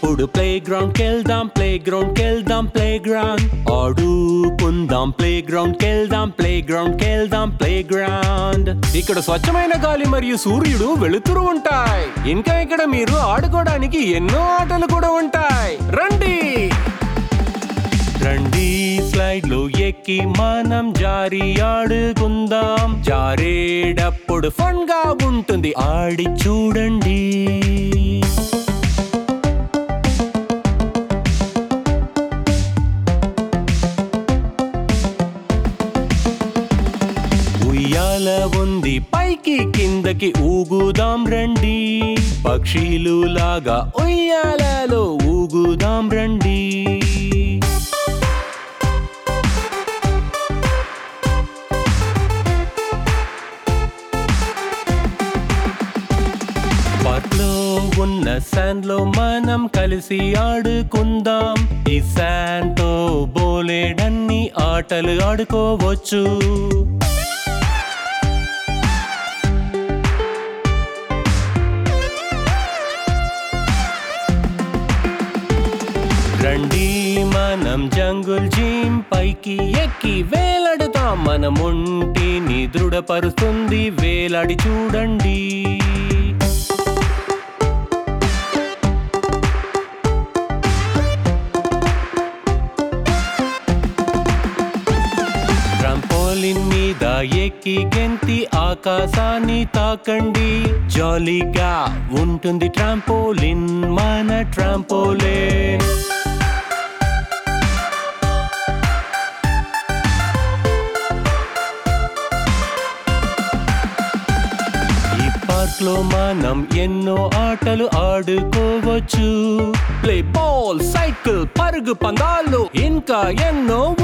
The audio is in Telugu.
ఆడేటప్పుడు ప్లే గ్రౌండ్ కెళ్దాం ప్లే గ్రౌండ్ కెళ్దాం ప్లే గ్రౌండ్ ఆడుకుందాం ప్లే గ్రౌండ్ కెళ్దాం ప్లే గ్రౌండ్ కెళ్దాం ప్లే గ్రౌండ్ ఇక్కడ స్వచ్ఛమైన గాలి మరియు సూర్యుడు వెలుతురు ఉంటాయి ఇంకా ఇక్కడ మీరు ఆడుకోవడానికి ఎన్నో ఆటలు కూడా ఉంటాయి రండి రండి స్లైడ్ లో ఎక్కి మనం జారి ఆడుకుందాం జారేటప్పుడు ఫన్ గా ఉంటుంది ఆడి చూడండి ఉయ్యాల ఉంది పైకి కిందకి ఊగుదాం రండి పక్షులు లాగా ఉయ్యాలలో ఊగుదాం రండి పార్క్ లో ఉన్న శాండ్ లో మనం కలిసి ఆడుకుందాం ఈ శాండ్ తో బోలేడన్ని ఆటలు ఆడుకోవచ్చు రండి మనం జంగుల్ జీమ్ పైకి ఎక్కి వేలాడుతాం మన ఒంటిని దృఢపరుస్తుంది వేలాడి చూడండి ట్రంపోలిన్ మీద ఎక్కి గెంతి ఆకాశాన్ని తాకండి జాలీగా ఉంటుంది ట్రాంపోలిన్ మన ట్రాంపోలిన్ ఈ పార్క్ లో మనం ఎన్నో ఆటలు ఆడుకోవచ్చు ప్లే బాల్ సైకిల్ పరుగు పందాలు ఇంకా ఎన్నో